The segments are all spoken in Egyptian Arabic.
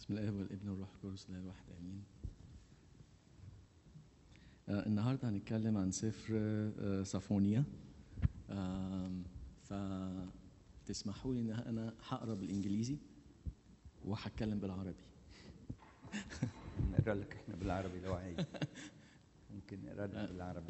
بسم الله والابن والروح القدس لا الواحد امين آه النهارده هنتكلم عن سفر آه صفونيا آم، فتسمحوا لي ان انا هقرا بالانجليزي وهتكلم بالعربي نقرا لك احنا بالعربي لو عايز ممكن نقرا لك بالعربي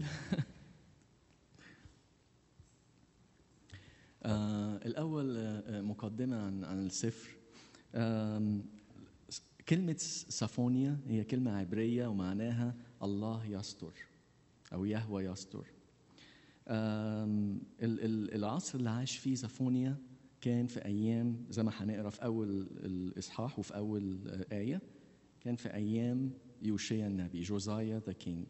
آه الأول آه آه، مقدمة عن عن السفر آم، س- كلمة صفونيا هي كلمة عبرية ومعناها الله يستر أو يهوى يستر آم، ال- ال- العصر اللي عاش فيه صفونيا كان في أيام زي ما هنقرا في أول الإصحاح وفي أول آه، آية كان في أيام يوشيا النبي جوزايا ذا كينج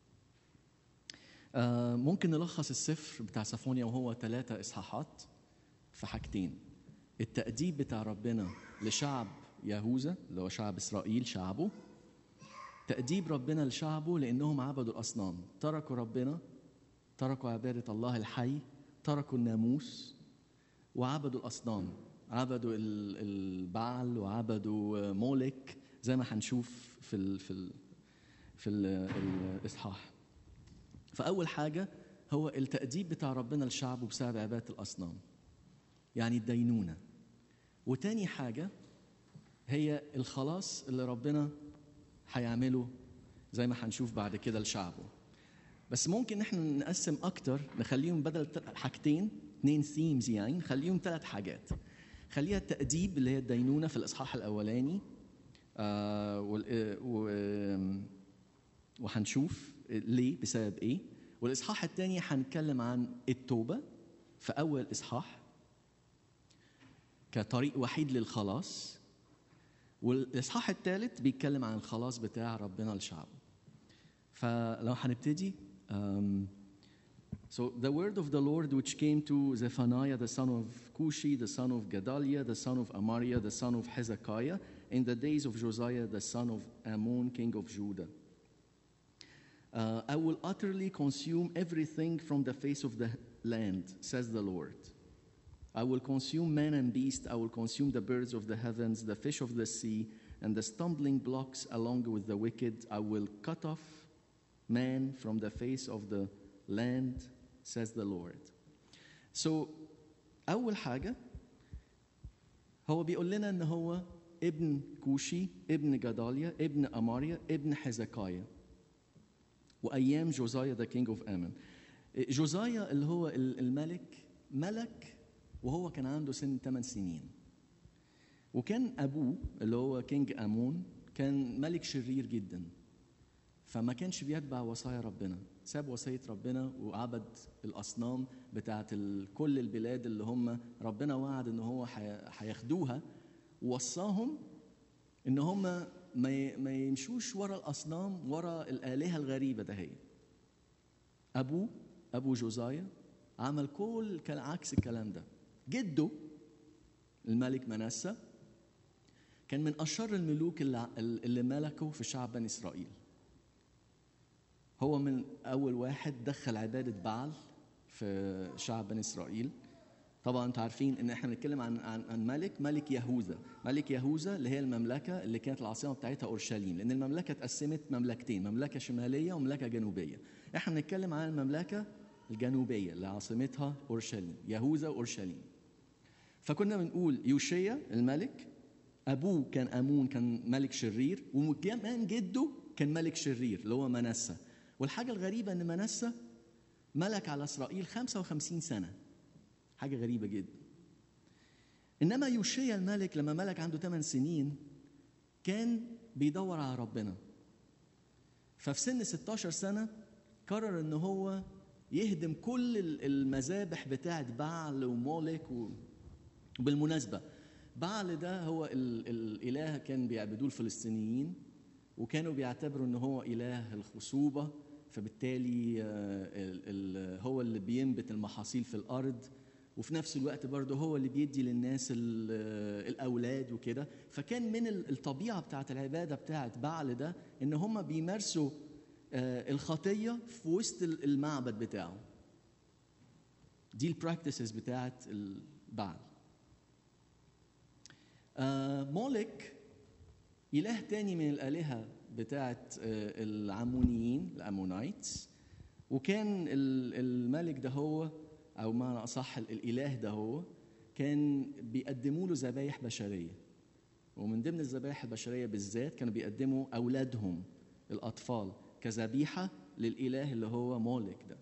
آه، ممكن نلخص السفر بتاع صفونيا وهو ثلاثة إصحاحات في حاجتين التأديب بتاع ربنا لشعب يهوذا اللي هو شعب إسرائيل شعبه تأديب ربنا لشعبه لأنهم عبدوا الأصنام تركوا ربنا تركوا عبادة الله الحي تركوا الناموس وعبدوا الأصنام عبدوا ال- البعل وعبدوا مولك زي ما هنشوف في ال في ال في ال الإصحاح فأول حاجة هو التأديب بتاع ربنا لشعبه بسبب عبادة الأصنام يعني الدينونة وتاني حاجة هي الخلاص اللي ربنا هيعمله زي ما هنشوف بعد كده لشعبه بس ممكن احنا نقسم اكتر نخليهم بدل تل- حاجتين اتنين ثيمز يعني نخليهم ثلاث حاجات خليها التأديب اللي هي الدينونة في الإصحاح الأولاني آه وال- آه، و- وهنشوف ليه بسبب ايه والاصحاح الثاني هنتكلم عن التوبه في اول اصحاح كطريق وحيد للخلاص والاصحاح الثالث بيتكلم عن الخلاص بتاع ربنا لشعبه فلو هنبتدي um, So the word of the Lord which came to Zephaniah the son of Cushi, the son of Gedaliah, the son of Amariah, the son of Hezekiah, in the days of Josiah, the son of Ammon, king of Judah. Uh, I will utterly consume everything from the face of the land, says the Lord. I will consume man and beast. I will consume the birds of the heavens, the fish of the sea, and the stumbling blocks along with the wicked. I will cut off man from the face of the land, says the Lord. So, أول حاجة هو بيقول لنا إن هو ابن كوشي، ابن جداليا، ابن أماريا، ابن حزقايا. وايام جوزايا ذا كينج اوف امن جوزايا اللي هو ال- الملك ملك وهو كان عنده سن 8 سنين وكان ابوه اللي هو كينج امون كان ملك شرير جدا فما كانش بيتبع وصايا ربنا ساب وصية ربنا وعبد الأصنام بتاعت ال- كل البلاد اللي هم ربنا وعد إن هو حي- هياخدوها ووصاهم ان هم ما ي- ما يمشوش ورا الاصنام ورا الالهه الغريبه ده هي ابوه ابو جوزايا عمل كل كان عكس الكلام ده جده الملك منسى كان من اشر الملوك اللي, اللي ملكوا في شعب بني اسرائيل هو من اول واحد دخل عباده بعل في شعب بني اسرائيل طبعا انتوا عارفين ان احنا بنتكلم عن عن عن ملك ملك يهوذا ملك يهوذا اللي هي المملكه اللي كانت العاصمه بتاعتها اورشليم لان المملكه اتقسمت مملكتين مملكه شماليه ومملكه جنوبيه احنا بنتكلم عن المملكه الجنوبيه اللي عاصمتها اورشليم يهوذا واورشليم فكنا بنقول يوشيا الملك ابوه كان امون كان ملك شرير وكمان جده كان ملك شرير اللي هو منسى والحاجه الغريبه ان منسى ملك على اسرائيل 55 سنه حاجه غريبه جدا انما يوشيا الملك لما ملك عنده 8 سنين كان بيدور على ربنا ففي سن 16 سنه قرر ان هو يهدم كل ال- المذابح بتاعه بعل ومولك و... وبالمناسبه بعل ده هو ال... الاله كان بيعبدوه الفلسطينيين وكانوا بيعتبروا ان هو اله الخصوبه فبالتالي آه، ال... ال... هو اللي بينبت المحاصيل في الارض وفي نفس الوقت برضه هو اللي بيدي للناس ال- الاولاد وكده فكان من ال- الطبيعه بتاعت العباده بتاعت بعل ده ان هم بيمارسوا آه، الخطيه في وسط ال- المعبد بتاعه دي البراكتسز بتاعت البعل آه، مولك إله تاني من الآلهة بتاعت آه، العمونيين الأمونايتس وكان ال- الملك ده هو أو معنى أصح الإله ده هو كان بيقدموا له ذبايح بشرية ومن ضمن الذبائح البشرية بالذات كانوا بيقدموا أولادهم الأطفال كذبيحة للإله اللي هو مولك ده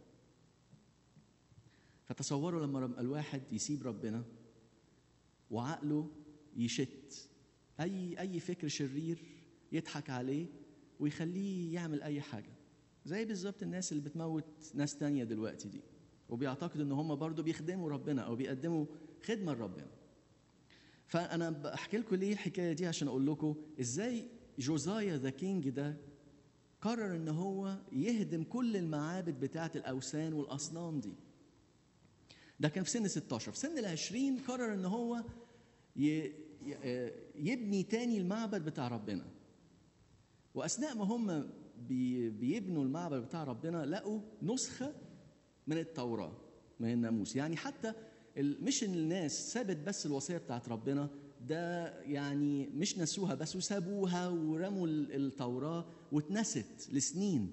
فتصوروا لما رب- الواحد يسيب ربنا وعقله يشت اي اي فكر شرير يضحك عليه ويخليه يعمل اي حاجه زي بالظبط الناس اللي بتموت ناس تانية دلوقتي دي وبيعتقدوا ان هم برضو بيخدموا ربنا او بيقدموا خدمه لربنا فانا بحكي لكم ليه الحكايه دي عشان اقول لكم ازاي جوزايا ذا كينج ده قرر ان هو يهدم كل المعابد بتاعه الاوثان والاصنام دي ده كان في سن 16 في سن ال 20 قرر ان هو ي- ي- يبني تاني المعبد بتاع ربنا واثناء ما هم بي- بيبنوا المعبد بتاع ربنا لقوا نسخه من التوراه من الناموس يعني حتى ال- مش إن الناس سابت بس الوصيه بتاعت ربنا ده يعني مش نسوها بس وسابوها ورموا ال- التوراه واتنست لسنين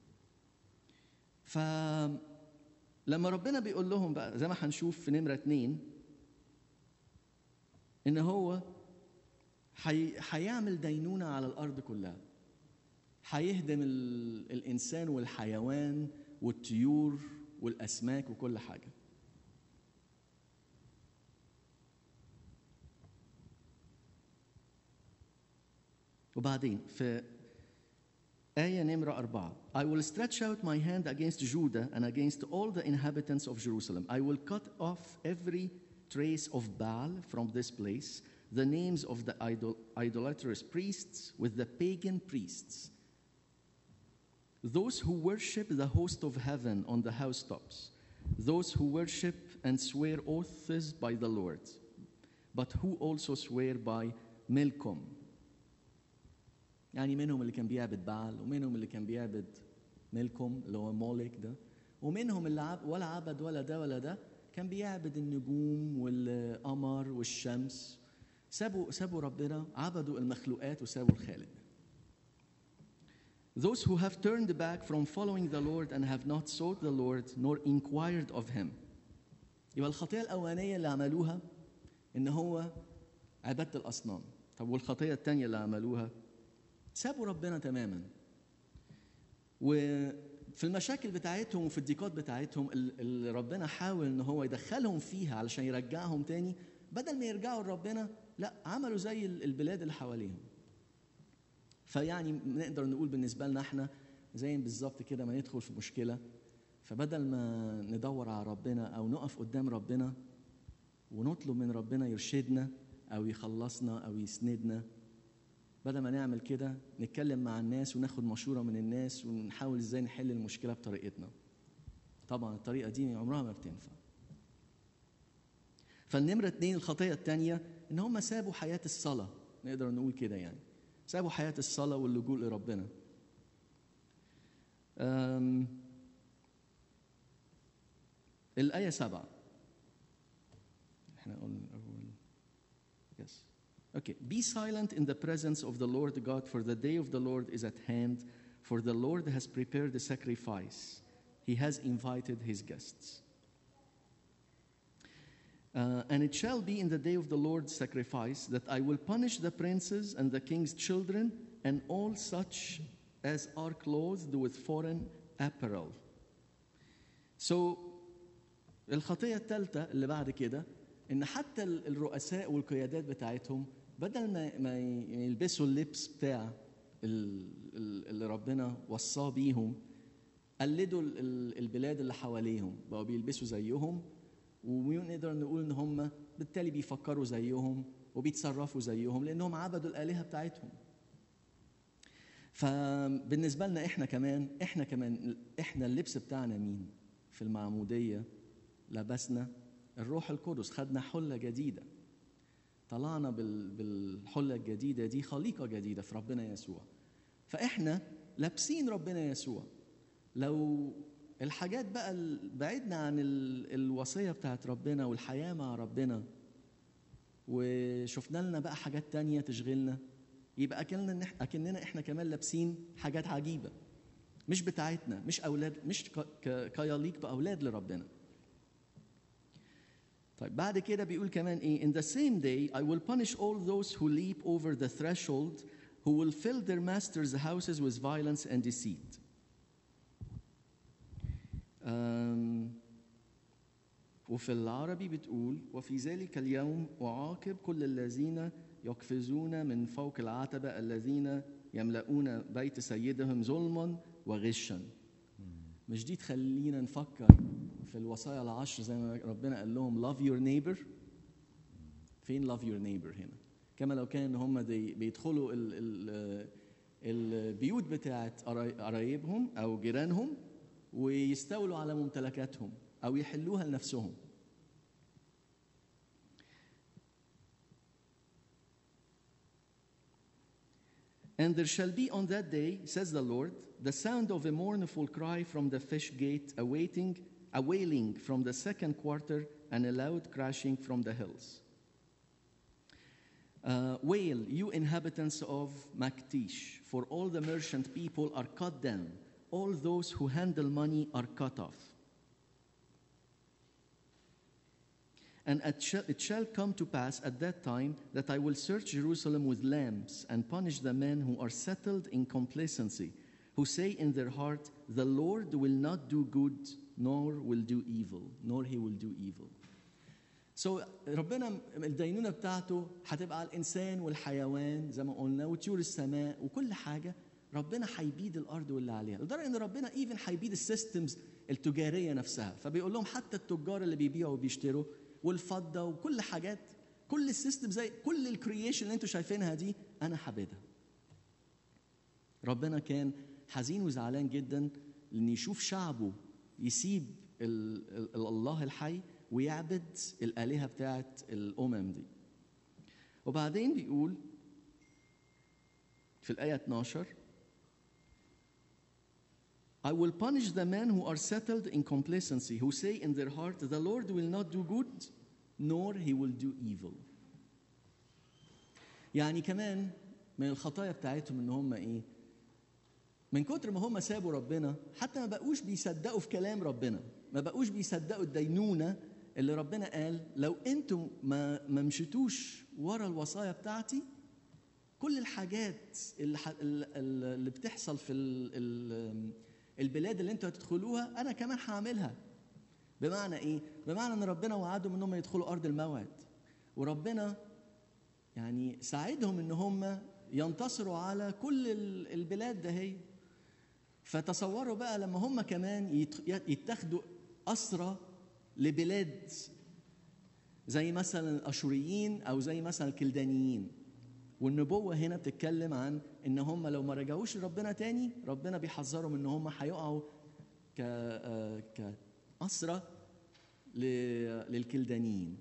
ف لما ربنا بيقول لهم بقى زي ما هنشوف في نمرة اتنين إن هو حي... هيعمل دينونة على الأرض كلها هيهدم ال... الإنسان والحيوان والطيور والأسماك وكل حاجة وبعدين في آية نمرة أربعة I will stretch out my hand against Judah and against all the inhabitants of Jerusalem. I will cut off every trace of Baal from this place, the names of the idol- idolatrous priests with the pagan priests, those who worship the host of heaven on the housetops, those who worship and swear oaths by the Lord, but who also swear by Milcom, يعني منهم اللي كان بيعبد بعل ومنهم اللي كان بيعبد ملكم اللي هو مولك ده ومنهم اللي عب ولا عبد ولا ده ولا ده كان بيعبد النجوم والقمر والشمس سابوا سابوا ربنا عبدوا المخلوقات وسابوا الخالق Those who have turned back from following the Lord and have not sought the Lord nor inquired of him. يبقى الخطية الأولانية اللي عملوها إن هو عبادة الأصنام. طب والخطية الثانية اللي عملوها سابوا ربنا تماما وفي المشاكل بتاعتهم وفي الضيقات بتاعتهم اللي ربنا حاول ان هو يدخلهم فيها علشان يرجعهم تاني بدل ما يرجعوا لربنا لا عملوا زي البلاد اللي حواليهم فيعني نقدر نقول بالنسبه لنا احنا زي بالظبط كده ما ندخل في مشكله فبدل ما ندور على ربنا او نقف قدام ربنا ونطلب من ربنا يرشدنا او يخلصنا او يسندنا بدل ما نعمل كده نتكلم مع الناس وناخد مشورة من الناس ونحاول ازاي نحل المشكلة بطريقتنا طبعا الطريقة دي عمرها ما بتنفع فالنمرة اتنين الخطية التانية ان هم سابوا حياة الصلاة نقدر نقول كده يعني سابوا حياة الصلاة واللجوء لربنا أم الآية سبعة احنا قلنا الأول yes Okay, be silent in the presence of the Lord God, for the day of the Lord is at hand, for the Lord has prepared the sacrifice. He has invited his guests. Uh, and it shall be in the day of the Lord's sacrifice that I will punish the princes and the king's children and all such as are clothed with foreign apparel. So, الخطية الثالثة اللي بعد كده إن حتى الرؤساء والقيادات بتاعتهم بدل ما ما يلبسوا اللبس بتاع اللي ربنا وصاه بيهم قلدوا البلاد اللي حواليهم بقوا بيلبسوا زيهم ونقدر نقول ان هم بالتالي بيفكروا زيهم وبيتصرفوا زيهم لانهم عبدوا الالهه بتاعتهم فبالنسبه لنا احنا كمان احنا كمان احنا اللبس بتاعنا مين في المعموديه لبسنا الروح القدس خدنا حله جديده طلعنا بالحله الجديده دي خليقه جديده في ربنا يسوع فاحنا لابسين ربنا يسوع لو الحاجات بقى بعدنا عن الوصيه بتاعت ربنا والحياه مع ربنا وشفنا لنا بقى حاجات تانية تشغلنا يبقى اكننا إح- اكننا احنا كمان لابسين حاجات عجيبه مش بتاعتنا مش اولاد مش ك- ك- كيليق باولاد لربنا طيب بعد كده بيقول كمان ايه in the same day I will punish all those who leap over the threshold who will fill their masters' houses with violence and deceit أم، وفي العربي بتقول وفي ذلك اليوم أعاقب كل الذين يقفزون من فوق العتبة الذين يملؤون بيت سيدهم ظلما وغشا مش دي تخلينا نفكر في الوصايا العشر زي ما ربنا قال لهم love your neighbor فين love your neighbor هنا كما لو كان هم دي بيدخلوا ال ال البيوت بتاعت قراي- قرايبهم او جيرانهم ويستولوا على ممتلكاتهم او يحلوها لنفسهم And there shall be on that day, says the Lord, the sound of a mournful cry from the fish gate, awaiting, a wailing from the second quarter, and a loud crashing from the hills. Uh, wail, you inhabitants of Maktish, for all the merchant people are cut down, all those who handle money are cut off. And it shall, it shall come to pass at that time that I will search Jerusalem with lamps and punish the men who are settled in complacency, who say in their heart, The Lord will not do good, nor will do evil, nor he will do evil. So ربنا الدينونة بتاعته هتبقى على الإنسان والحيوان زي ما قلنا وطيور السماء وكل حاجة ربنا هيبيد الأرض واللي عليها لدرجة إن ربنا إيفن هيبيد السيستمز التجارية نفسها فبيقول لهم حتى التجار اللي بيبيعوا وبيشتروا والفضة وكل حاجات كل السيستم زي كل الكرييشن اللي انتوا شايفينها دي أنا حابدها ربنا كان حزين وزعلان جدا لأن يشوف شعبه يسيب ال- ال- الله الحي ويعبد الآلهة بتاعت الأمم دي وبعدين بيقول في الآية 12 I will punish the men who are settled in complacency, who say in their heart, The Lord will not do good, nor he will do evil. يعني كمان من الخطايا بتاعتهم ان هم ايه؟ من كتر ما هم سابوا ربنا حتى ما بقوش بيصدقوا في كلام ربنا، ما بقوش بيصدقوا الدينونه اللي ربنا قال لو انتم ما ما مشيتوش ورا الوصايا بتاعتي كل الحاجات اللي, ح... اللي بتحصل في ال... ال... البلاد اللي انتوا هتدخلوها انا كمان هعملها بمعنى ايه بمعنى ان ربنا وعدهم انهم يدخلوا ارض الموعد وربنا يعني ساعدهم ان هم ينتصروا على كل ال- البلاد ده هي فتصوروا بقى لما هم كمان يت- يتاخدوا اسرى لبلاد زي مثلا الاشوريين او زي مثلا الكلدانيين والنبوة هنا بتتكلم عن إن هم لو ما رجعوش لربنا تاني ربنا بيحذرهم إن هم هيقعوا ك آه، كأسرة ل- للكلدانيين.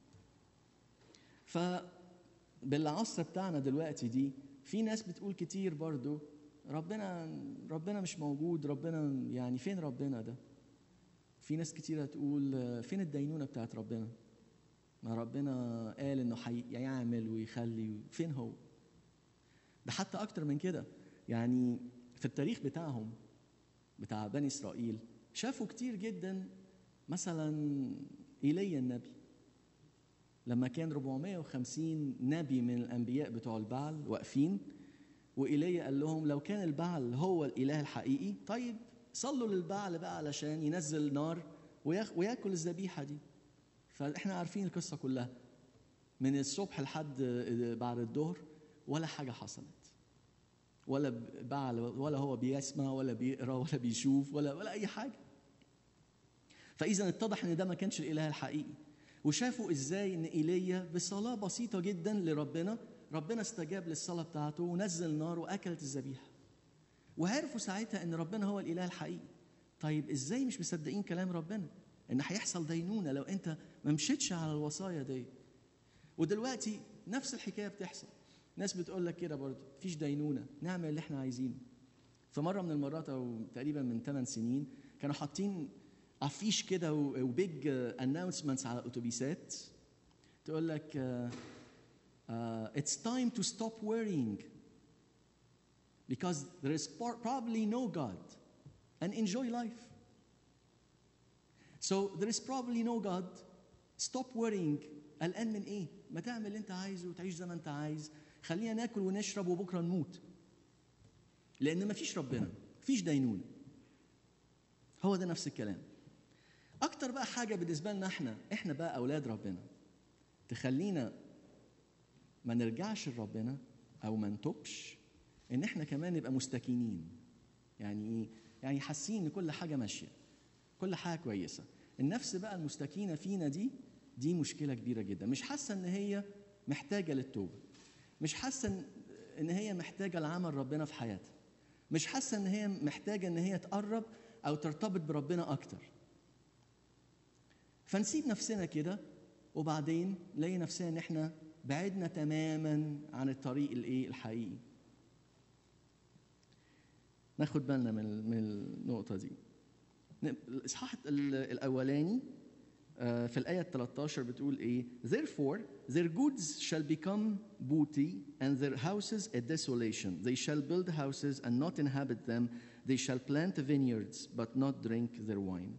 فبالعصر بتاعنا دلوقتي دي في ناس بتقول كتير برضو ربنا ربنا مش موجود ربنا يعني فين ربنا ده؟ في ناس كتير هتقول آه، فين الدينونة بتاعت ربنا؟ ما ربنا قال انه هيعمل ويخلي فين هو ده حتى اكتر من كده يعني في التاريخ بتاعهم بتاع بني اسرائيل شافوا كتير جدا مثلا ايليا النبي لما كان 450 نبي من الانبياء بتوع البعل واقفين وايليا قال لهم لو كان البعل هو الاله الحقيقي طيب صلوا للبعل بقى علشان ينزل نار وياخ- وياكل الذبيحه دي فاحنا عارفين القصه كلها من الصبح لحد بعد الظهر ولا حاجه حصلت ولا بعل ولا هو بيسمع ولا بيقرا ولا بيشوف ولا ولا اي حاجه فاذا اتضح ان ده ما كانش الاله الحقيقي وشافوا ازاي ان ايليا بصلاه بسيطه جدا لربنا ربنا استجاب للصلاه بتاعته ونزل نار واكلت الذبيحه وعرفوا ساعتها ان ربنا هو الاله الحقيقي طيب ازاي مش مصدقين كلام ربنا ان هيحصل دينونه لو انت ما مشيتش على الوصايا دي ودلوقتي نفس الحكايه بتحصل ناس بتقول لك كده برضه مفيش دينونه نعمل اللي احنا عايزينه في مره من المرات او تقريبا من 8 سنين كانوا حاطين افيش كده وبيج اناونسمنتس على الاتوبيسات تقول لك اتس تايم تو ستوب worrying because there is por- probably no God and enjoy life. So there is probably no God. Stop worrying. قلقان من ايه؟ ما تعمل اللي انت عايزه وتعيش زي ما انت عايز. خلينا ناكل ونشرب وبكره نموت. لان ما فيش ربنا، فيش دينونه. هو ده نفس الكلام. اكتر بقى حاجه بالنسبه لنا احنا احنا بقى اولاد ربنا تخلينا ما نرجعش لربنا او ما نتوبش ان احنا كمان نبقى مستكينين يعني ايه يعني حاسين ان كل حاجه ماشيه كل حاجه كويسه النفس بقى المستكينه فينا دي دي مشكله كبيره جدا مش حاسه ان هي محتاجه للتوبه مش حاسه إن- ان هي محتاجه لعمل ربنا في حياتها مش حاسه ان هي محتاجه ان هي تقرب او ترتبط بربنا اكتر فنسيب نفسنا كده وبعدين نلاقي نفسنا ان احنا بعدنا تماما عن الطريق الايه الحقيقي ناخد بالنا من من النقطه دي ن- الاصحاح ال- الاولاني آه، في الآية 13 بتقول إيه؟ Therefore, their goods shall become booty and their houses a desolation. They shall build houses and not inhabit them. They shall plant vineyards but not drink their wine.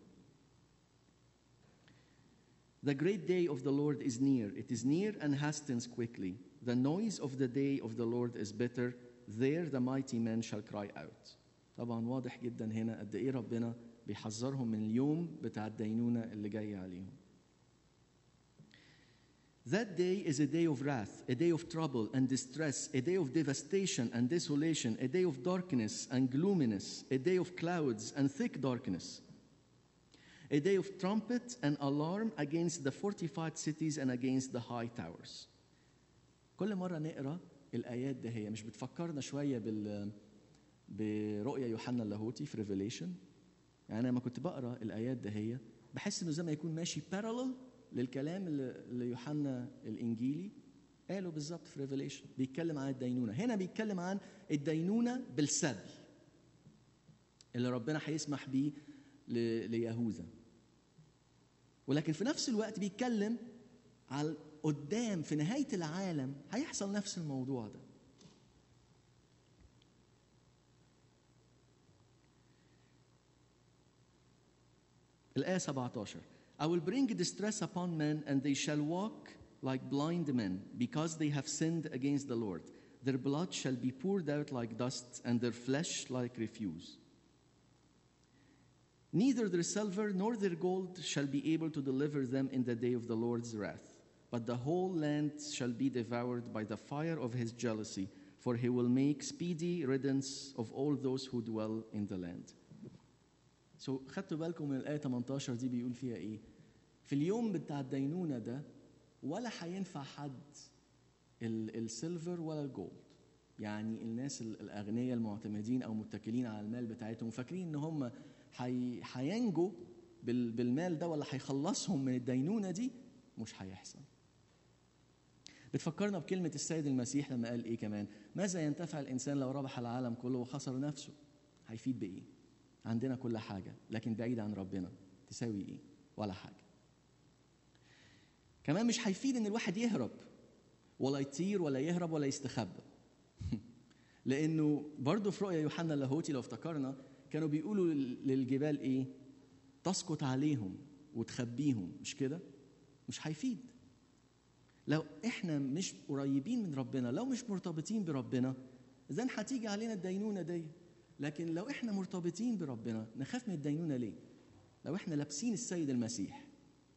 The great day of the Lord is near. It is near and hastens quickly. The noise of the day of the Lord is bitter. There the mighty men shall cry out. طبعا واضح جدا هنا قد ايه ربنا بيحذرهم من اليوم بتاع الدينونة اللي جاي عليهم. That day is a day of wrath, a day of trouble and distress, a day of devastation and desolation, a day of darkness and gloominess, a day of clouds and thick darkness, a day of trumpet and alarm against the fortified cities and against the high towers. كل مرة نقرا الآيات ده هي مش بتفكرنا شوية بال برؤيا يوحنا اللاهوتي في ريفيليشن يعني انا لما كنت بقرا الايات ده هي بحس انه زي ما يكون ماشي بارالل للكلام اللي اللي يوحنا الانجيلي قاله بالظبط في ريفيليشن بيتكلم عن الدينونه هنا بيتكلم عن الدينونه بالسبي اللي ربنا هيسمح بيه ل- ليهوذا ولكن في نفس الوقت بيتكلم على قدام في نهايه العالم هيحصل نفس الموضوع ده الآية 17 I will bring distress upon men and they shall walk like blind men because they have sinned against the Lord. Their blood shall be poured out like dust and their flesh like refuse. Neither their silver nor their gold shall be able to deliver them in the day of the Lord's wrath. But the whole land shall be devoured by the fire of his jealousy, for he will make speedy riddance of all those who dwell in the land. سو so, خدتوا بالكم من الآية 18 دي بيقول فيها إيه؟ في اليوم بتاع الدينونة ده ولا هينفع حد ال- السيلفر ولا الجولد. يعني الناس ال- الأغنياء المعتمدين أو متكلين على المال بتاعتهم فاكرين إن هم هي- هينجوا بال- بالمال ده ولا هيخلصهم من الدينونة دي مش هيحصل. بتفكرنا بكلمة السيد المسيح لما قال إيه كمان؟ ماذا ينتفع الإنسان لو ربح العالم كله وخسر نفسه؟ هيفيد بإيه؟ عندنا كل حاجة لكن بعيد عن ربنا تساوي إيه؟ ولا حاجة. كمان مش هيفيد إن الواحد يهرب ولا يطير ولا يهرب ولا يستخبى. لأنه برضه في رؤيا يوحنا اللاهوتي لو افتكرنا كانوا بيقولوا لل- للجبال إيه؟ تسقط عليهم وتخبيهم مش كده؟ مش هيفيد. لو احنا مش قريبين من ربنا لو مش مرتبطين بربنا اذا هتيجي علينا الدينونه دي لكن لو احنا مرتبطين بربنا نخاف من الدينونه ليه لو احنا لابسين السيد المسيح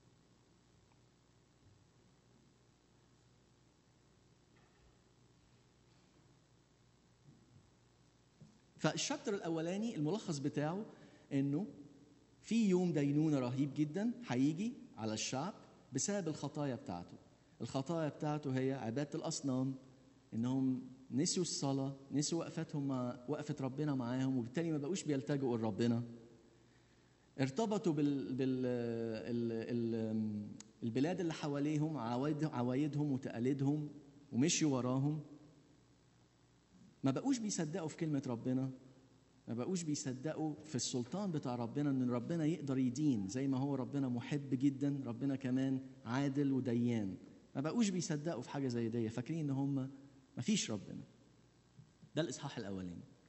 فالشابتر الاولاني الملخص بتاعه انه في يوم دينونه رهيب جدا هيجي على الشعب بسبب الخطايا بتاعته الخطايا بتاعته هي عباده الاصنام انهم نسيوا الصلاه نسيوا وقفتهم مع وقفه ربنا معاهم وبالتالي ما بقوش بيلتجئوا لربنا ارتبطوا بال, بال ال... ال... البلاد اللي حواليهم عوايد... عوايدهم وتقاليدهم ومشيوا وراهم ما بقوش بيصدقوا في كلمه ربنا ما بقوش بيصدقوا في السلطان بتاع ربنا ان ربنا يقدر يدين زي ما هو ربنا محب جدا ربنا كمان عادل وديان ما بقوش بيصدقوا في حاجه زي دي فاكرين ان هم ما فيش ربنا ده الاصحاح الاولاني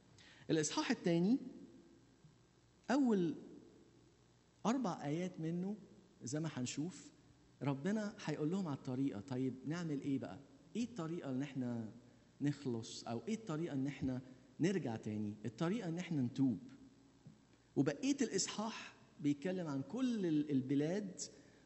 الاصحاح الثاني اول اربع ايات منه زي ما هنشوف ربنا هيقول لهم على الطريقه طيب نعمل ايه بقى ايه الطريقه ان احنا نخلص او ايه الطريقه ان احنا نرجع تاني الطريقه ان احنا نتوب وبقيه الاصحاح بيتكلم عن كل ال- البلاد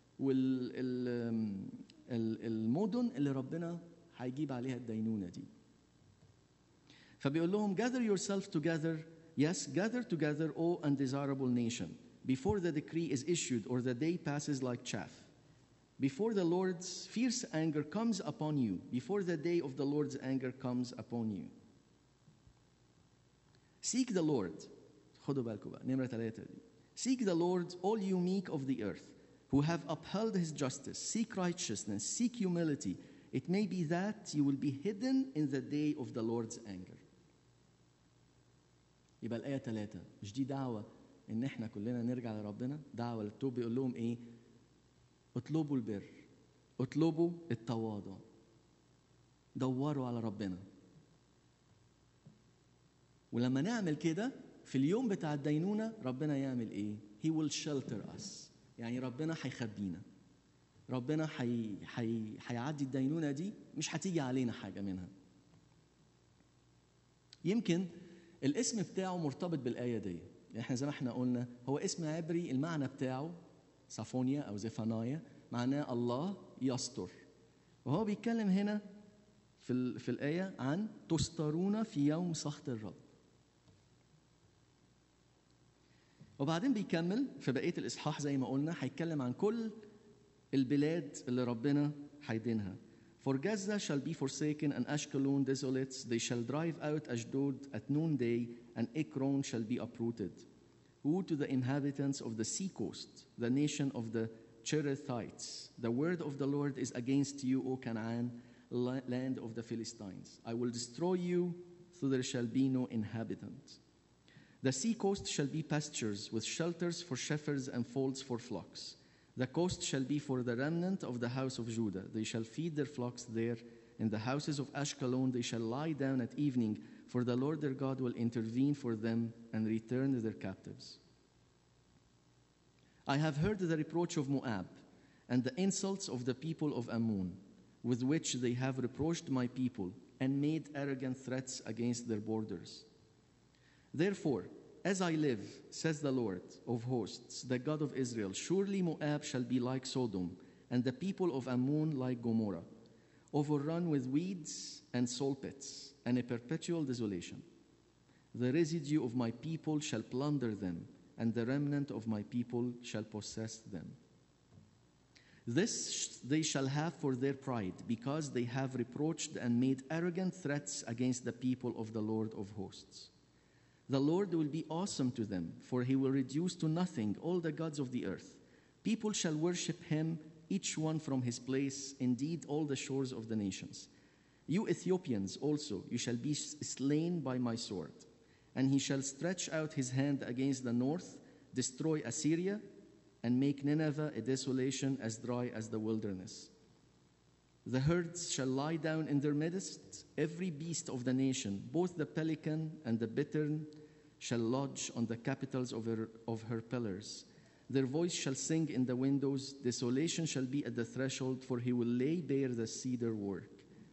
والمدن اللي ربنا هيجيب عليها الدينونه دي فبيقول لهم gather yourself together yes gather together O undesirable nation before the decree is issued or the day passes like chaff before the Lord's fierce anger comes upon you before the day of the Lord's anger comes upon you seek the Lord خدوا بالكم بقى نمرة ثلاثة دي seek the Lord all you meek of the earth who have upheld his justice seek righteousness seek humility it may be that you will be hidden in the day of the Lord's anger يبقى الآية ثلاثة مش دي دعوة إن إحنا كلنا نرجع لربنا دعوة للتوب بيقول لهم إيه اطلبوا البر اطلبوا التواضع دوروا على ربنا ولما نعمل كده في اليوم بتاع الدينونة ربنا يعمل إيه He will shelter us يعني ربنا هيخبينا ربنا حي... حي... هيعدي الدينونة دي مش هتيجي علينا حاجة منها يمكن الاسم بتاعه مرتبط بالآية دي يعني احنا زي ما احنا قلنا هو اسم عبري المعنى بتاعه صافونيا أو زفانايا معناه الله يستر وهو بيتكلم هنا في, ال... في الآية عن تسترون في يوم سخط الرب وبعدين بيكمل في بقية الإصحاح زي ما قلنا هيتكلم عن كل البلاد اللي ربنا هيدينها For Gaza shall be forsaken and Ashkelon desolate. They shall drive out Ashdod at noonday, and Ekron shall be uprooted. Woe to the inhabitants of the seacoast, the nation of the Cherethites. The word of the Lord is against you, O Canaan, la- land of the Philistines. I will destroy you, so there shall be no inhabitant. The seacoast shall be pastures, with shelters for shepherds and folds for flocks. The coast shall be for the remnant of the house of Judah. They shall feed their flocks there. In the houses of Ashkelon they shall lie down at evening, for the Lord their God will intervene for them and return their captives. I have heard the reproach of Moab and the insults of the people of Ammon, with which they have reproached my people and made arrogant threats against their borders. Therefore, as I live, says the Lord of hosts, the God of Israel, surely Moab shall be like Sodom, and the people of Ammon like Gomorrah, overrun with weeds and salt pits, and a perpetual desolation. The residue of my people shall plunder them, and the remnant of my people shall possess them. This sh- they shall have for their pride, because they have reproached and made arrogant threats against the people of the Lord of hosts. The Lord will be awesome to them, for he will reduce to nothing all the gods of the earth. People shall worship him, each one from his place, indeed, all the shores of the nations. You Ethiopians also, you shall be s- slain by my sword. And he shall stretch out his hand against the north, destroy Assyria, and make Nineveh a desolation as dry as the wilderness. The herds shall lie down in their midst, every beast of the nation, both the pelican and the bittern shall lodge on the capitals of her, of her pillars. Their voice shall sing in the windows, desolation shall be at the threshold, for he will lay bare the cedar work.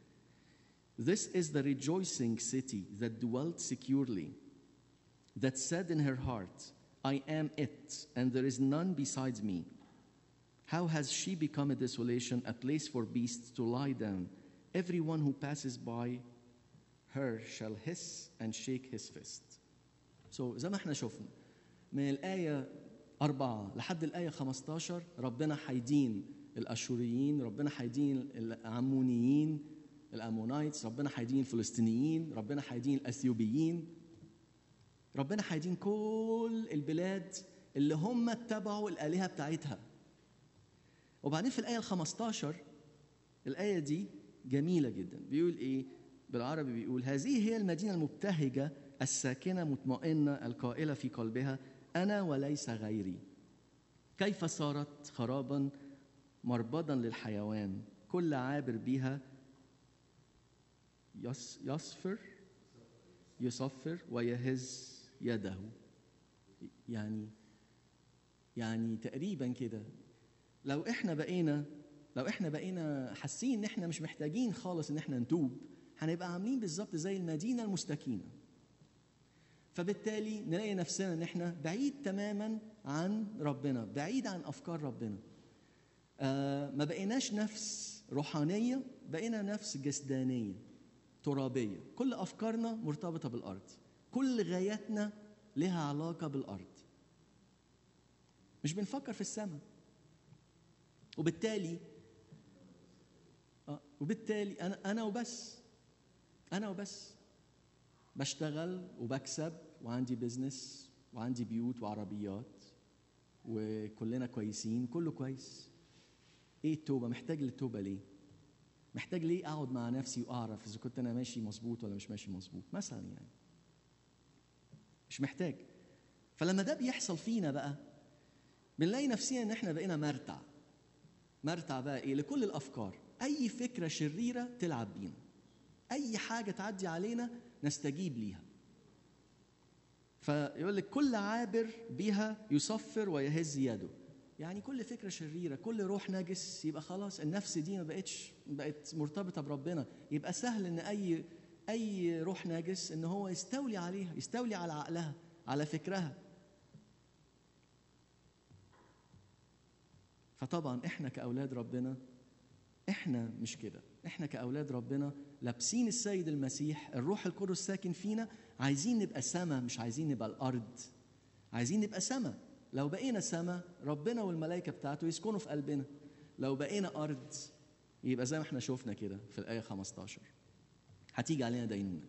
This is the rejoicing city that dwelt securely, that said in her heart, I am it, and there is none besides me. How has she become a desolation, a place for beasts to lie down? Everyone who passes by her shall hiss and shake his fist. So زي ما احنا شفنا من الآية أربعة لحد الآية 15 ربنا هيدين الأشوريين ربنا هيدين العمونيين الأمونايتس ربنا هيدين الفلسطينيين ربنا هيدين الأثيوبيين ربنا هيدين كل البلاد اللي هم اتبعوا الآلهة بتاعتها وبعدين في الآية ال 15 الآية دي جميلة جدا بيقول إيه بالعربي بيقول هذه هي المدينة المبتهجة الساكنة مطمئنة القائلة في قلبها أنا وليس غيري كيف صارت خرابا مربضا للحيوان كل عابر بها يص يصفر يصفر ويهز يده يعني يعني تقريبا كده لو احنا بقينا لو احنا بقينا حاسين ان احنا مش محتاجين خالص ان احنا نتوب هنبقى عاملين بالظبط زي المدينه المستكينه فبالتالي نلاقي نفسنا ان احنا بعيد تماما عن ربنا بعيد عن افكار ربنا آه ما بقيناش نفس روحانيه بقينا نفس جسدانيه ترابيه كل افكارنا مرتبطه بالارض كل غاياتنا لها علاقه بالارض مش بنفكر في السماء وبالتالي آه وبالتالي انا انا وبس انا وبس بشتغل وبكسب وعندي بزنس وعندي بيوت وعربيات وكلنا كويسين كله كويس ايه التوبه محتاج للتوبه ليه محتاج ليه اقعد مع نفسي واعرف اذا كنت انا ماشي مظبوط ولا مش ماشي مظبوط مثلا يعني مش محتاج فلما ده بيحصل فينا بقى بنلاقي نفسنا ان احنا بقينا مرتع مرتع بقى ايه لكل الافكار اي فكره شريره تلعب بينا اي حاجه تعدي علينا نستجيب ليها فيقول لك كل عابر بها يصفر ويهز يده يعني كل فكره شريره كل روح نجس يبقى خلاص النفس دي ما بقتش بقت مرتبطه بربنا يبقى سهل ان اي اي روح نجس ان هو يستولي عليها يستولي على عقلها على فكرها فطبعا احنا كاولاد ربنا احنا مش كده احنا كاولاد ربنا لابسين السيد المسيح الروح القدس ساكن فينا عايزين نبقى سما مش عايزين نبقى الارض عايزين نبقى سما لو بقينا سما ربنا والملائكه بتاعته يسكنوا في قلبنا لو بقينا ارض يبقى زي ما احنا شفنا كده في الايه 15 هتيجي علينا دينونه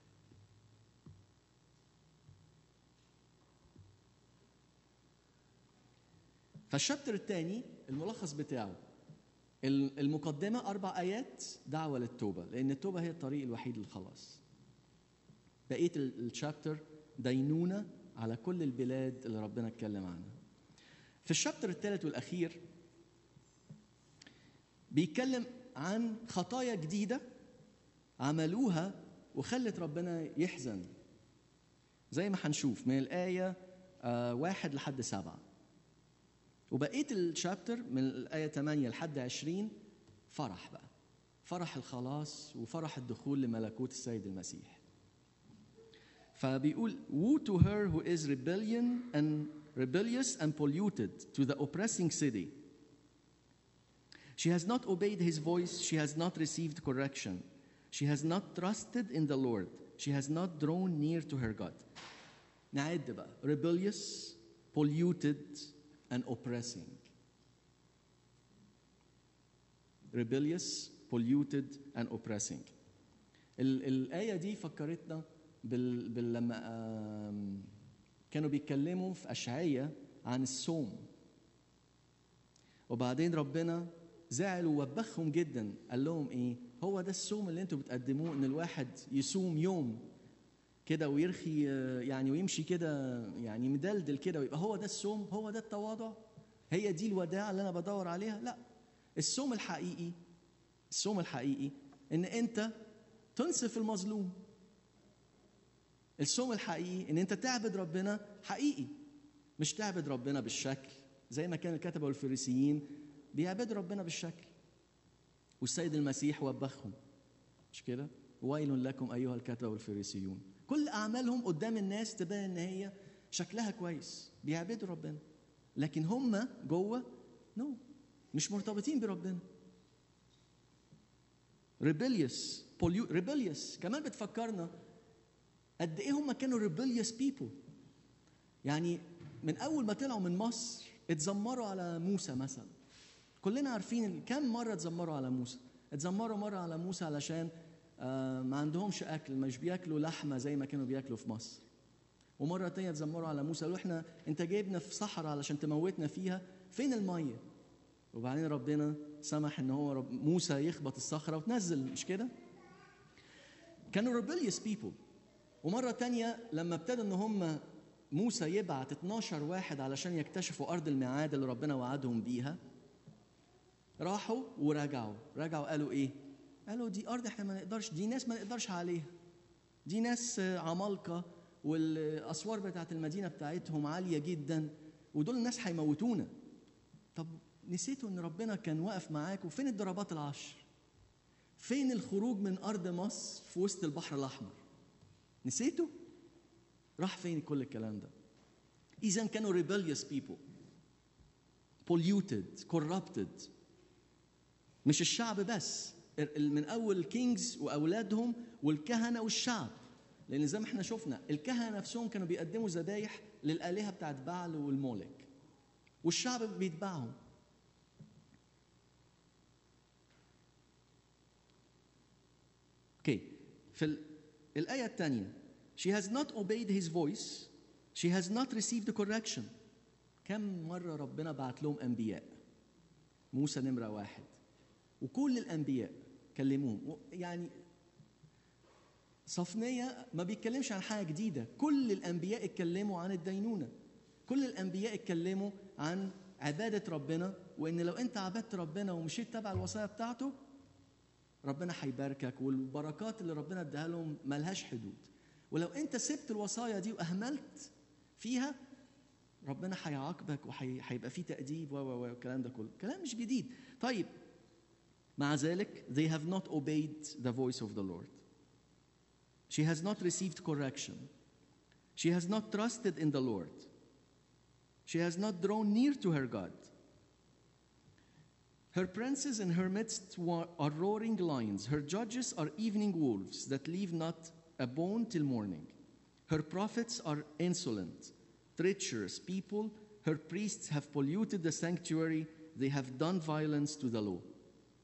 فالشابتر الثاني الملخص بتاعه المقدمة أربع آيات دعوة للتوبة لأن التوبة هي الطريق الوحيد للخلاص بقية الشابتر دينونة على كل البلاد اللي ربنا اتكلم عنها في الشابتر الثالث والأخير بيتكلم عن خطايا جديدة عملوها وخلت ربنا يحزن زي ما هنشوف من الآية آه واحد لحد سبعة وبقيه الشابتر من الايه 8 لحد 20 فرح بقى فرح الخلاص وفرح الدخول لملكوت السيد المسيح فبيقول woe to her who is rebellion and rebellious and polluted to the oppressing city she has not obeyed his voice she has not received correction she has not trusted in the lord she has not drawn near to her god نعد بقى rebellious polluted and oppressing. Rebellious, polluted, and oppressing. ال- الآية دي فكرتنا بال... بال... لما كانوا بيتكلموا في أشعية عن الصوم وبعدين ربنا زعل ووبخهم جدا قال لهم ايه هو ده الصوم اللي انتوا بتقدموه ان الواحد يصوم يوم كده ويرخي يعني ويمشي كده يعني مدلدل كده ويبقى هو ده الصوم هو ده التواضع هي دي الوداع اللي انا بدور عليها لا الصوم الحقيقي الصوم الحقيقي ان انت تنصف المظلوم الصوم الحقيقي ان انت تعبد ربنا حقيقي مش تعبد ربنا بالشكل زي ما كان الكتبه والفريسيين بيعبدوا ربنا بالشكل والسيد المسيح وبخهم مش كده ويل لكم ايها الكتبه والفريسيون كل اعمالهم قدام الناس تبان ان هي شكلها كويس بيعبدوا ربنا لكن هم جوه نو no. مش مرتبطين بربنا ريبيليوس ريبيليوس كمان بتفكرنا قد ايه هم كانوا ريبيليوس بيبل يعني من اول ما طلعوا من مصر اتذمروا على موسى مثلا كلنا عارفين كم مره اتذمروا على موسى اتذمروا مره على موسى علشان آه ما عندهمش اكل مش بياكلوا لحمه زي ما كانوا بياكلوا في مصر ومره تانية اتذمروا على موسى قالوا احنا انت جايبنا في صحراء علشان تموتنا فيها فين الميه وبعدين ربنا سمح ان هو رب موسى يخبط الصخره وتنزل مش كده كانوا rebellious people ومره تانية لما ابتدوا ان هم موسى يبعت 12 واحد علشان يكتشفوا ارض الميعاد اللي ربنا وعدهم بيها راحوا ورجعوا رجعوا قالوا ايه قالوا دي ارض احنا ما نقدرش دي ناس ما نقدرش عليها دي ناس آه، عمالقه والاسوار بتاعت المدينه بتاعتهم عاليه جدا ودول الناس هيموتونا طب نسيتوا ان ربنا كان واقف معاك وفين الضربات العشر فين الخروج من ارض مصر في وسط البحر الاحمر نسيتوا راح فين كل الكلام ده اذا كانوا rebellious people polluted corrupted مش الشعب بس ال- من اول الكينجز واولادهم والكهنه والشعب لان زي ما احنا شفنا الكهنه نفسهم كانوا بيقدموا ذبايح للالهه بتاعت بعل والمولك والشعب بيتبعهم اوكي في ال- الايه الثانيه she has not obeyed his voice she has not received correction كم مره ربنا بعت لهم انبياء موسى نمره واحد وكل الانبياء كلموهم و- يعني صفنية ما بيتكلمش عن حاجة جديدة كل الأنبياء اتكلموا عن الدينونة كل الأنبياء اتكلموا عن عبادة ربنا وإن لو أنت عبدت ربنا ومشيت تبع الوصايا بتاعته ربنا هيباركك والبركات اللي ربنا اداها لهم ملهاش حدود ولو أنت سبت الوصايا دي وأهملت فيها ربنا هيعاقبك وهيبقى فيه تأديب و و و والكلام ده كله كلام مش جديد طيب مع ذلك they have not obeyed the voice of the Lord She has not received correction. She has not trusted in the Lord. She has not drawn near to her God. Her princes in her midst wa- are roaring lions. Her judges are evening wolves that leave not a bone till morning. Her prophets are insolent, treacherous people. Her priests have polluted the sanctuary. They have done violence to the law.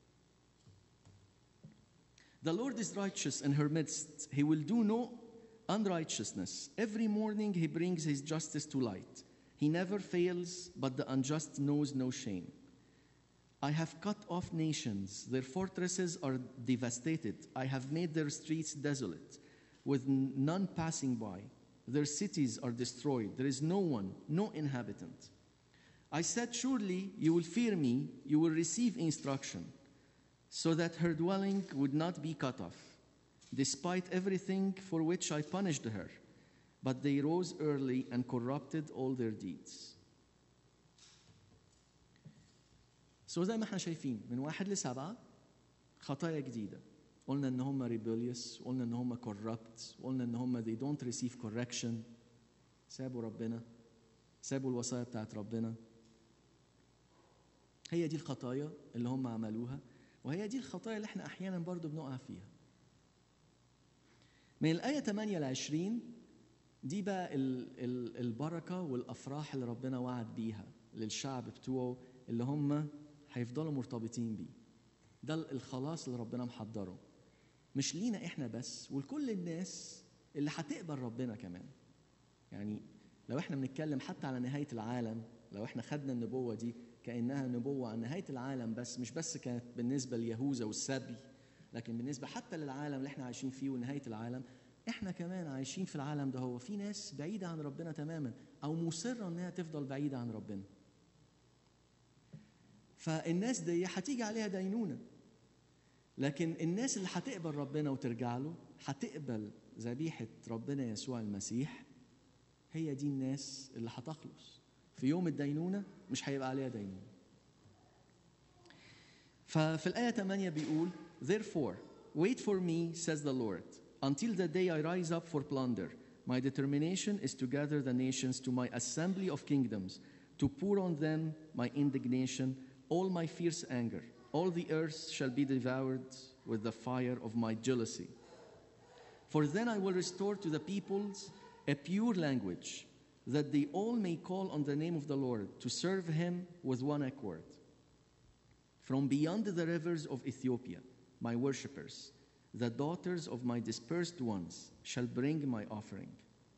The Lord is righteous in her midst. He will do no unrighteousness. Every morning he brings his justice to light. He never fails, but the unjust knows no shame. I have cut off nations. Their fortresses are devastated. I have made their streets desolate, with n- none passing by. Their cities are destroyed. There is no one, no inhabitant. I said, Surely you will fear me, you will receive instruction so that her dwelling would not be cut off, despite everything for which I punished her. But they rose early and corrupted all their deeds. سو زي ما احنا شايفين من واحد لسبعة خطايا جديدة قلنا ان هم rebellious قلنا ان هم corrupt قلنا ان هم they don't receive correction سابوا ربنا سابوا الوصايا بتاعت ربنا هي دي الخطايا اللي هم عملوها وهي دي الخطايا اللي احنا احيانا برضو بنقع فيها من الآية 8 ل 20 دي بقى ال ال البركة والأفراح اللي ربنا وعد بيها للشعب بتوعه اللي هم هيفضلوا مرتبطين بيه ده الخلاص اللي ربنا محضره مش لينا احنا بس ولكل الناس اللي هتقبل ربنا كمان يعني لو احنا بنتكلم حتى على نهاية العالم لو احنا خدنا النبوة دي كأنها نبوة عن نهاية العالم بس مش بس كانت بالنسبة ليهوذا والسبي لكن بالنسبة حتى للعالم اللي احنا عايشين فيه ونهاية العالم احنا كمان عايشين في العالم ده هو في ناس بعيدة عن ربنا تماما أو مصرة إنها تفضل بعيدة عن ربنا فالناس دي هتيجي عليها دينونة لكن الناس اللي هتقبل ربنا وترجع له هتقبل ذبيحة ربنا يسوع المسيح هي دي الناس اللي هتخلص في يوم الدينونة مش هيبقى عليها دينونة ففي الآية 8 بيقول Therefore, wait for me, says the Lord, until the day I rise up for plunder. My determination is to gather the nations to my assembly of kingdoms, to pour on them my indignation, all my fierce anger. All the earth shall be devoured with the fire of my jealousy. For then I will restore to the peoples a pure language, that they all may call on the name of the Lord, to serve him with one accord. From beyond the rivers of Ethiopia, my worshippers, the daughters of my dispersed ones, shall bring my offering.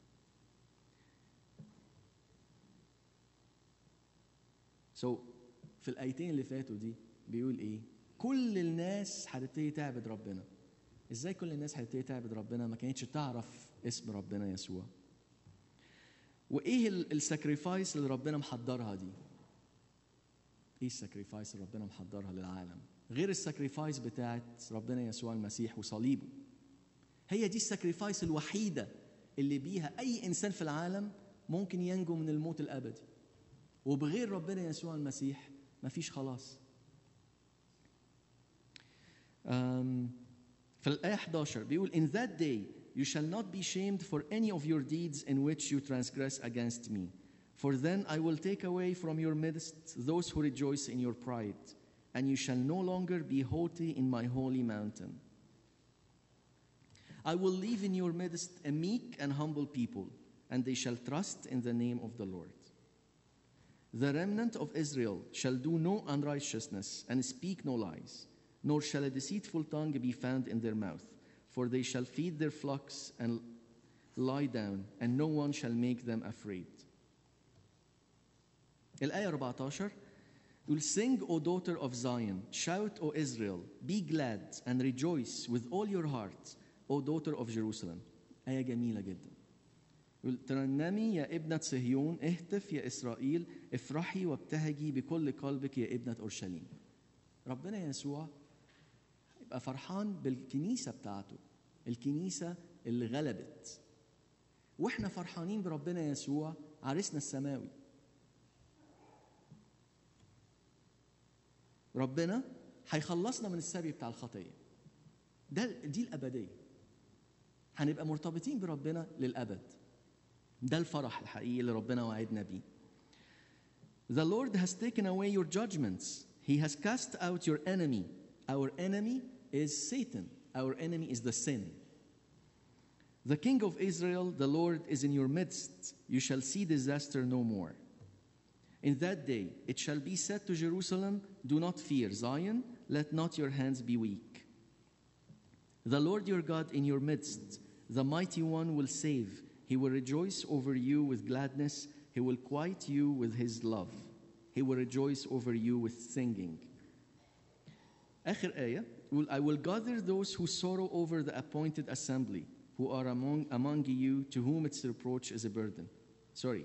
So في الآيتين اللي فاتوا دي بيقول إيه؟ كل الناس هتبتدي تعبد ربنا. إزاي كل الناس هتبتدي تعبد ربنا ما كانتش تعرف اسم ربنا يسوع؟ وإيه الساكريفايس اللي ربنا محضرها دي؟ ايه الساكريفايس اللي ربنا محضرها للعالم غير الساكريفايس بتاعت ربنا يسوع المسيح وصليبه هي دي الساكريفايس الوحيده اللي بيها اي انسان في العالم ممكن ينجو من الموت الابدي وبغير ربنا يسوع المسيح مفيش خلاص أم، في الآية 11 بيقول In that day you shall not be shamed for any of your deeds in which you transgress against me. For then I will take away from your midst those who rejoice in your pride, and you shall no longer be haughty in my holy mountain. I will leave in your midst a meek and humble people, and they shall trust in the name of the Lord. The remnant of Israel shall do no unrighteousness and speak no lies, nor shall a deceitful tongue be found in their mouth, for they shall feed their flocks and lie down, and no one shall make them afraid. الآية 14 يقول Sing, O daughter of Zion, shout, O Israel, be glad and rejoice with all your heart, O daughter of Jerusalem. آية جميلة جدا. يقول ترنمي يا ابنة صهيون اهتف يا إسرائيل افرحي وابتهجي بكل قلبك يا ابنة أورشليم. ربنا يسوع يبقى فرحان بالكنيسة بتاعته الكنيسة اللي غلبت واحنا فرحانين بربنا يسوع عريسنا السماوي ربنا هيخلصنا من السبي بتاع الخطية ده دي الأبدية هنبقى مرتبطين بربنا للأبد ده الفرح الحقيقي اللي ربنا وعدنا بيه The Lord has taken away your judgments. He has cast out your enemy. Our enemy is Satan. Our enemy is the sin. The King of Israel, the Lord, is in your midst. You shall see disaster no more. In that day it shall be said to Jerusalem, Do not fear, Zion, let not your hands be weak. The Lord your God in your midst, the mighty one will save. He will rejoice over you with gladness. He will quiet you with his love. He will rejoice over you with singing. آخر آية يقول I will gather those who sorrow over the appointed assembly who are among, among you to whom its reproach is a burden. Sorry.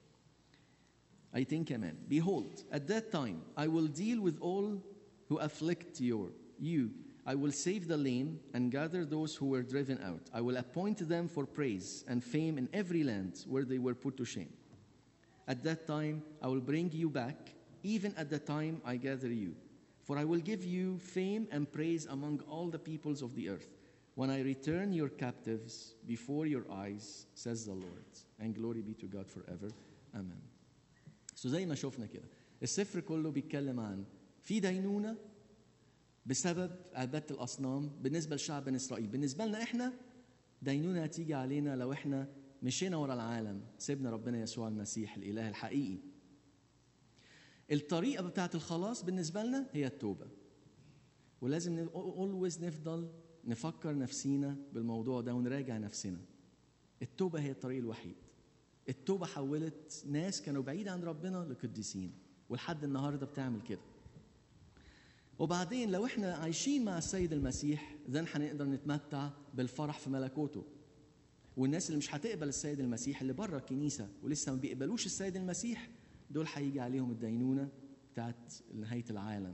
I think amen. Behold, at that time I will deal with all who afflict your, you. I will save the lame and gather those who were driven out. I will appoint them for praise and fame in every land where they were put to shame. At that time I will bring you back, even at the time I gather you. For I will give you fame and praise among all the peoples of the earth when I return your captives before your eyes, says the Lord. And glory be to God forever. Amen. سو زي ما شفنا كده السفر كله بيتكلم عن في دينونة بسبب عبادة الأصنام بالنسبة لشعب بني إسرائيل بالنسبة لنا إحنا دينونة هتيجي علينا لو إحنا مشينا ورا العالم سيبنا ربنا يسوع المسيح الإله الحقيقي الطريقة بتاعت الخلاص بالنسبة لنا هي التوبة ولازم ن- always نفضل نفكر نفسينا بالموضوع ده ونراجع نفسنا التوبة هي الطريق الوحيد التوبة حولت ناس كانوا بعيد عن ربنا لقديسين ولحد النهاردة بتعمل كده وبعدين لو احنا عايشين مع السيد المسيح ذن هنقدر نتمتع بالفرح في ملكوته والناس اللي مش هتقبل السيد المسيح اللي بره الكنيسة ولسه ما بيقبلوش السيد المسيح دول هيجي عليهم الدينونة بتاعت نهاية العالم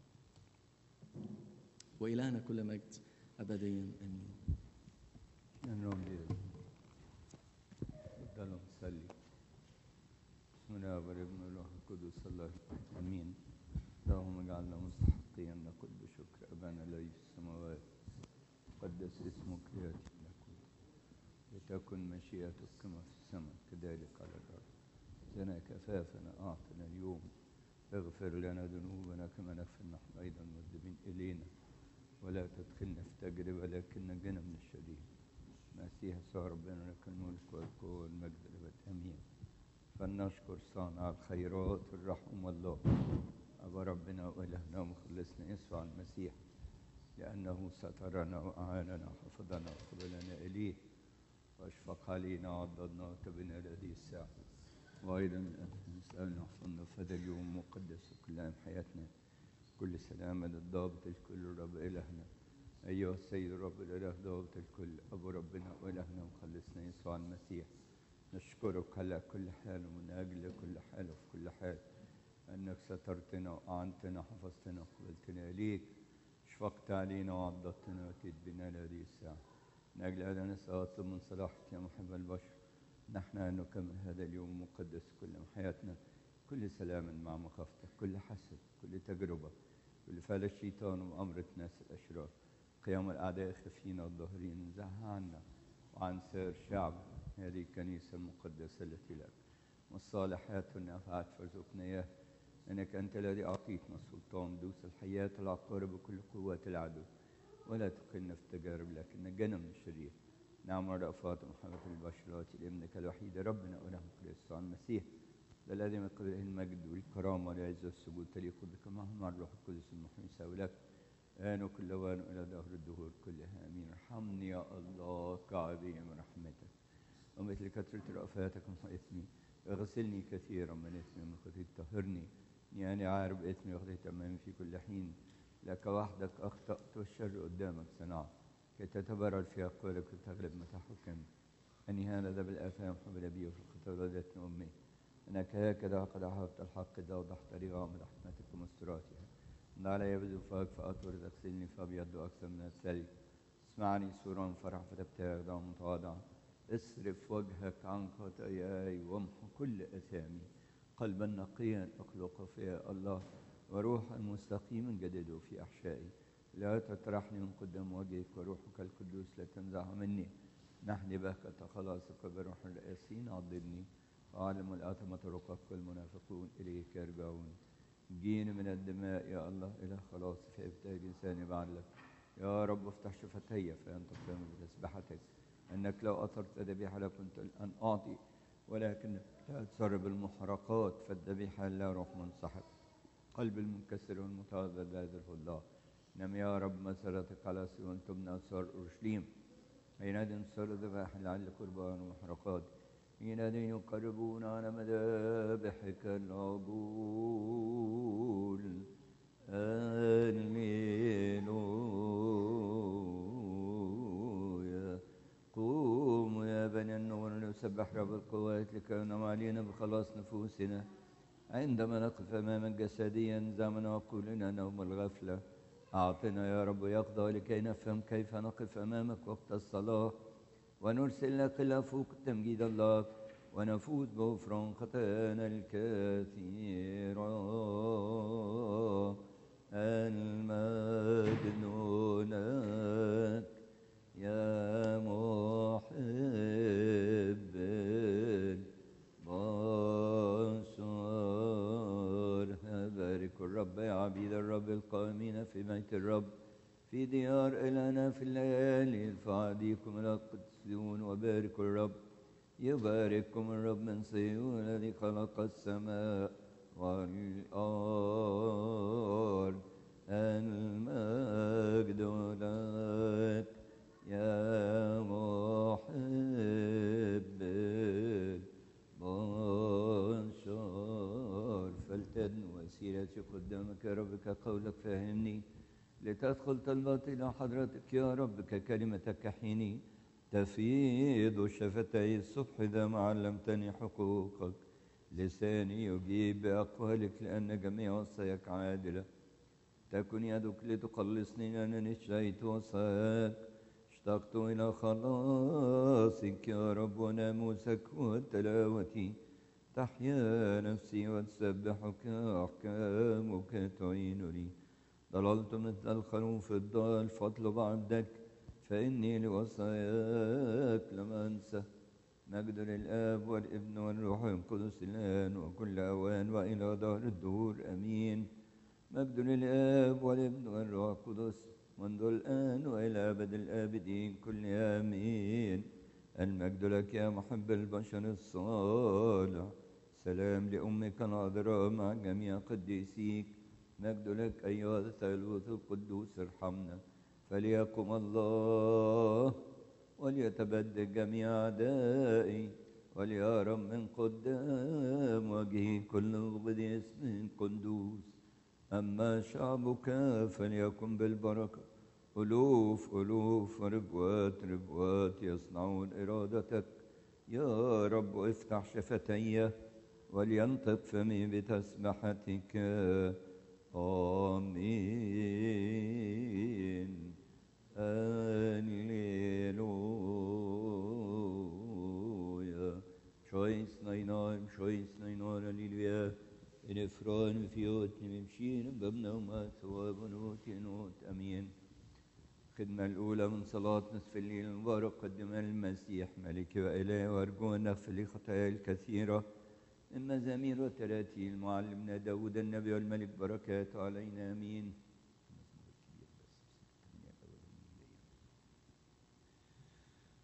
وإلهنا كل مجد أبديا آمين النوم دي تفضلوا نصلي بسم الله والابن والروح القدس الله امين اللهم اجعلنا مستحقين نقول بشكر ابانا الذي في السماوات قدس اسمك لياتي ملكوتك لتكن مشيئتك كما في السماء كذلك على الارض زنا كفافنا اعطنا اليوم اغفر لنا ذنوبنا كما نغفر نحن ايضا مذنبين الينا ولا تدخلنا في تجربه لكن نجنا من الشرير مسيح يسوع ربنا لك الملك والقوة والمجد للأبد آمين فلنشكر صانع الخيرات الرحم الله أبا ربنا وإلهنا ومخلصنا يسوع المسيح لأنه سترنا وأعاننا وحفظنا وقبلنا إليه وأشفق علينا وعضدنا وتبنا هذه الساعة وأيضا نسألنا احفظنا في هذا اليوم مقدس وكل أيام حياتنا كل سلامة للضابط الكل رب إلهنا أيها السيد رب الإله ضابط الكل أبو ربنا وإلهنا ومخلصنا يسوع المسيح نشكرك على كل حال ومن أجل كل حال وفي كل حال أنك سترتنا وأعنتنا حفظتنا وقبلتنا إليك شفقت علينا وعضدتنا وأتيت بنا لهذه الساعة من أجل هذا نسأل أطلب من صلاحك يا محب البشر نحن أن نكمل هذا اليوم المقدس كل حياتنا كل سلام مع مخافتك كل حسد كل تجربة كل فعل الشيطان وأمرة ناس الأشرار قيام الأعداء خفين الظاهرين انزعها عنا وعن سائر شعب هذه الكنيسة المقدسة التي لك والصالحات والنافعات فارزقنا إياه إنك أنت الذي أعطيتنا السلطان دوس الحياة العقارب بكل قوات العدو ولا تقلنا في التجارب لكن نجنا من الشرير نعم رأفات محمد البشرات لابنك الوحيد ربنا ولهم كريستوس المسيح الذي من قبله المجد والكرامة والعزة والسجود تليق بك معهم مع الروح القدس المحيي لك آن وكل وان إلى دهر الدهور كلها آمين ارحمني يا الله كعظيم رحمتك ومثل كثرة رأفاتك من إثمي اغسلني كثيرا من إثمي من خطيئتي طهرني يعني عارف إثمي وخطيت أمامي في كل حين لك وحدك أخطأت والشر قدامك صنعت كي تتبرر في أقوالك وتغلب متى حكمت أني هذا بالآثام حب أبي وفي الخطا ولدتني أمي أنك هكذا قد أحببت الحق إذا وضحت رغام رحمتك ومستراتها إن علي بزفاك فأطور تغسلني فأبيض أكثر من الثلج اسمعني سورا فرح فتبتغ دعوة متواضعة اصرف وجهك عن خطاياي وامحو كل أثامي قلبا نقيا اخلق فيا الله وروحا مستقيما جدده في أحشائي لا تطرحني من قدام وجهك وروحك القدوس لا تنزعه مني نحن بك خلاصك بروح الرئاسين عضدني وعلم الآثمة طرقك والمنافقون إليك يرجعون جيني من الدماء يا الله إلى خلاص فابتهج لساني بعدلك يا رب افتح شفتي فينتقم بتسبحتك أنك لو أثرت ذبيحة لكنت الآن أعطي ولكن لا تسرب المحرقات فالذبيحة لا روح منسحب قلب المنكسر والمتواضع لا يذره الله نم يا رب مسيرتك على سيون تبنى أسوار أورشليم حينئذ صار ذبائح لعل قربان ومحرقات حينئذ يقربون على مذابحك العجول هللويا قوموا يا بني النور نسبح رب القوات لكونهم علينا بخلاص نفوسنا عندما نقف أمامك جسديا زمنا وقولنا نوم الغفلة أعطنا يا رب يقضى لكي نفهم كيف نقف أمامك وقت الصلاة ونرسل لك إلى فوق تمجيد الله ونفوز بغفران خطايانا الكثيرة المجد لك يا محب البشر بارك الرب يا عبيد الرب القائمين في بيت الرب في ديار إلهنا في الليالي الفعديكم إلى القدسون وبارك الرب يبارككم الرب من صيون الذي خلق السماء والأرض المجد لك يا محب البشر فلتدن وسيلتي قدامك يا رب كقولك فهمني لتدخل طلباتي إلى حضرتك يا رب ككلمتك حيني تفيض شفتي الصبح إذا ما علمتني حقوقك لساني يجيب بأقوالك لأن جميع وصاياك عادلة تكن يدك لتخلصني لأنني اشتهيت وصاياك اشتقت إلى خلاصك يا رب وناموسك وتلاوتي تحيا نفسي وتسبحك أحكامك تعينني ضللت مثل الخروف الضال فاطلب عبدك فإني لوصاياك لم أنسى مجد للآب والابن والروح القدس الآن وكل أوان وإلى دار الدهور أمين مجد للآب والابن والروح القدس منذ الآن وإلى أبد الآبدين كل آمين المجد لك يا محب البشر الصالح سلام لأمك العذراء مع جميع قديسيك مجد لك أيها الثالوث القدوس ارحمنا فليقم الله وليتبدل جميع أعدائي وليرم من قدام وجهي كل غبد اسم قدوس أما شعبك فليكن بالبركة ألوف ألوف ربوات ربوات يصنعون إرادتك يا رب افتح شفتي ولينطق فمي بتسبحتك آمين Halleluja. Choice nainar, choice nainar, halleluja. الإفران في يوت نمشين بابنا وما ثواب نوت ينوت أمين الخدمة الأولى من صلاة نصف الليل المبارك قدم المسيح ملك وإله وأرجونا في لي خطايا الكثيرة من مزامير وتراتيل معلمنا داود النبي والملك بركاته علينا آمين